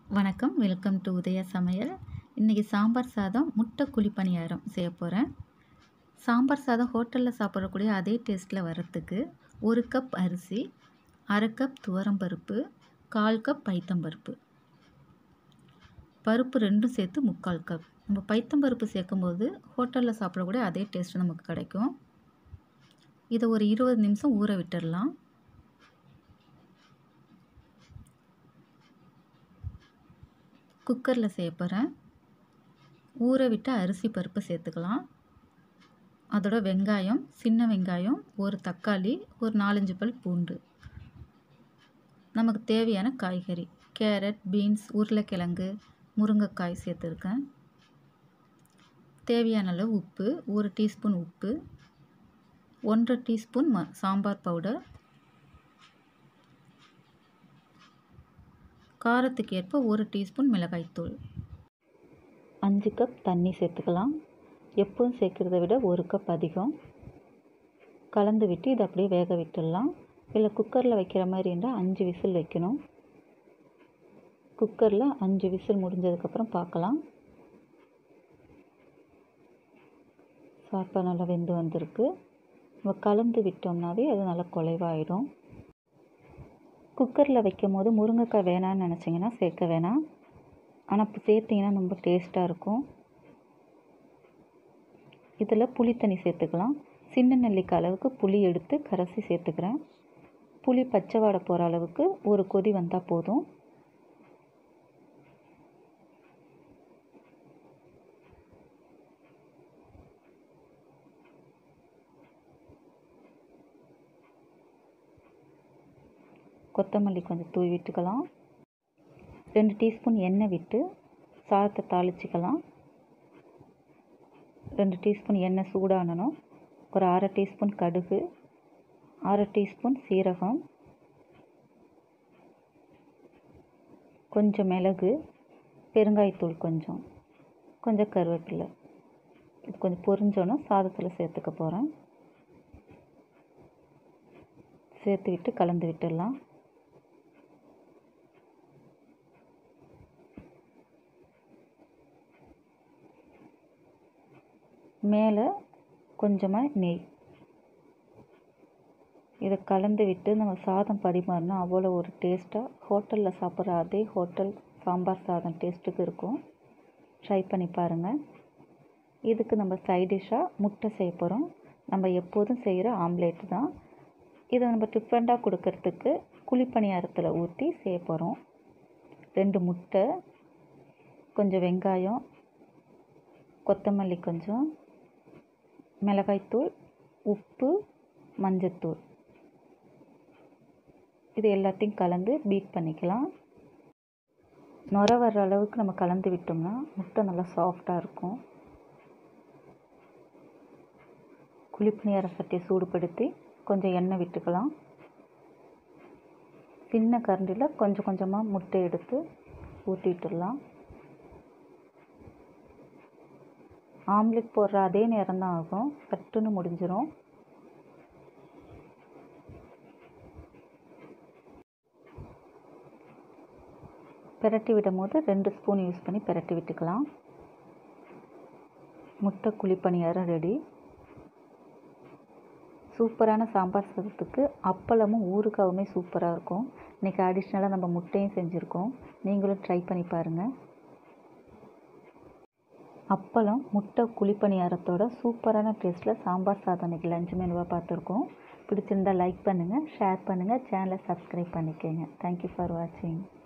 வணக்கம் welcome to Udaya சமையல் இன்றைக்கி சாம்பார் சாதம் முட்டை குழி பணியாரம் செய்ய போகிறேன் சாம்பார் சாதம் ஹோட்டலில் சாப்பிடக்கூடிய அதே டேஸ்ட்டில் வரத்துக்கு ஒரு கப் அரிசி அரை கப் துவரம்பருப்பு கால் கப் பைத்தம்பருப்பு பருப்பு ரெண்டும் சேர்த்து முக்கால் கப் நம்ம பைத்தம்பருப்பு சேர்க்கும்போது ஹோட்டலில் சாப்பிடக்கூடிய அதே டேஸ்ட் நமக்கு கிடைக்கும் இதை ஒரு இருபது நிமிஷம் ஊற விட்டுடலாம் குக்கரில் செய்ய போகிறேன் ஊற விட்ட அரிசி பருப்பு சேர்த்துக்கலாம் அதோட வெங்காயம் சின்ன வெங்காயம் ஒரு தக்காளி ஒரு நாலஞ்சு பல் பூண்டு நமக்கு தேவையான காய்கறி கேரட் பீன்ஸ் உருளைக்கிழங்கு முருங்கைக்காய் சேர்த்துருக்கேன் தேவையான அளவு உப்பு ஒரு டீஸ்பூன் உப்பு ஒன்றரை டீஸ்பூன் ம சாம்பார் பவுடர் காரத்துக்கு ஏற்ப ஒரு டீஸ்பூன் மிளகாய்த்தூள் அஞ்சு கப் தண்ணி சேர்த்துக்கலாம் எப்பவும் சேர்க்குறத விட ஒரு கப் அதிகம் கலந்து விட்டு இதை அப்படியே வேக விட்டுடலாம் இல்லை குக்கரில் வைக்கிற மாதிரி இருந்தால் அஞ்சு விசில் வைக்கணும் குக்கரில் அஞ்சு விசில் முடிஞ்சதுக்கப்புறம் பார்க்கலாம் சாப்பாடு நல்லா வெந்து வந்திருக்கு நம்ம கலந்து விட்டோம்னாவே அது நல்லா குலைவாயிடும் குக்கரில் வைக்கும் போது முருங்கைக்காய் வேணான்னு நினச்சிங்கன்னா சேர்க்க வேணாம் ஆனால் இப்போ சேர்த்திங்கன்னா ரொம்ப டேஸ்ட்டாக இருக்கும் இதில் புளி தண்ணி சேர்த்துக்கலாம் சின்ன நெல்லிக்காய் அளவுக்கு புளி எடுத்து கரைச்சி சேர்த்துக்கிறேன் புளி பச்சை வாடை போகிற அளவுக்கு ஒரு கொதி வந்தால் போதும் கொத்தமல்லி கொஞ்சம் தூவி விட்டுக்கலாம் ரெண்டு டீஸ்பூன் எண்ணெய் விட்டு சாதத்தை தாளிச்சிக்கலாம் ரெண்டு டீஸ்பூன் எண்ணெய் சூடானணும் ஒரு அரை டீஸ்பூன் கடுகு அரை டீஸ்பூன் சீரகம் கொஞ்சம் மிளகு பெருங்காயத்தூள் கொஞ்சம் கொஞ்சம் கருவேப்பிலை இது கொஞ்சம் பொரிஞ்சோன்னா சாதத்தில் சேர்த்துக்க போகிறேன் சேர்த்து விட்டு கலந்து விட்டுடலாம் மேலே கொஞ்சமாக நெய் இதை கலந்து விட்டு நம்ம சாதம் பரிமாறினா அவ்வளோ ஒரு டேஸ்ட்டாக ஹோட்டலில் சாப்பிட்ற அதே ஹோட்டல் சாம்பார் சாதம் டேஸ்ட்டுக்கு இருக்கும் ட்ரை பண்ணி பாருங்கள் இதுக்கு நம்ம சைட் டிஷ்ஷாக முட்டை செய்ய போகிறோம் நம்ம எப்போதும் செய்கிற ஆம்லேட் தான் இதை நம்ம டிஃப்ரெண்ட்டாக கொடுக்கறதுக்கு குழிப்பணியாரத்தில் ஊற்றி செய்ய போகிறோம் ரெண்டு முட்டை கொஞ்சம் வெங்காயம் கொத்தமல்லி கொஞ்சம் மிளகாய்த்தூள் உப்பு மஞ்சத்தூள் இது எல்லாத்தையும் கலந்து பீட் பண்ணிக்கலாம் நுர வர்ற அளவுக்கு நம்ம கலந்து விட்டோம்னா முட்டை நல்லா சாஃப்டாக இருக்கும் குழிப்பணியார சட்டியை சூடுபடுத்தி கொஞ்சம் எண்ணெய் விட்டுக்கலாம் சின்ன கரண்டியில் கொஞ்சம் கொஞ்சமாக முட்டை எடுத்து ஊற்றிட்டுடலாம் ஆம்லெட் போடுற அதே நேரம் தான் ஆகும் பட்டுன்னு முடிஞ்சிடும் பிரட்டி விடும் போது ரெண்டு ஸ்பூன் யூஸ் பண்ணி பிரட்டி விட்டுக்கலாம் முட்டை குழிப்பணியாரம் ரெடி சூப்பரான சாம்பார் சாதத்துக்கு அப்பளமும் ஊறுகாவுமே சூப்பராக இருக்கும் இன்றைக்கி அடிஷ்னலாக நம்ம முட்டையும் செஞ்சுருக்கோம் நீங்களும் ட்ரை பண்ணி பாருங்கள் அப்பளம் முட்டை குழிப்பணியாரத்தோட சூப்பரான டேஸ்ட்டில் சாம்பார் சாதம் இன்றைக்கி லஞ்ச் மெனுவாக பார்த்துருக்கோம் பிடிச்சிருந்தால் லைக் பண்ணுங்கள் ஷேர் பண்ணுங்கள் சேனலை சப்ஸ்கிரைப் பண்ணிக்கோங்க தேங்க்யூ ஃபார் வாட்சிங்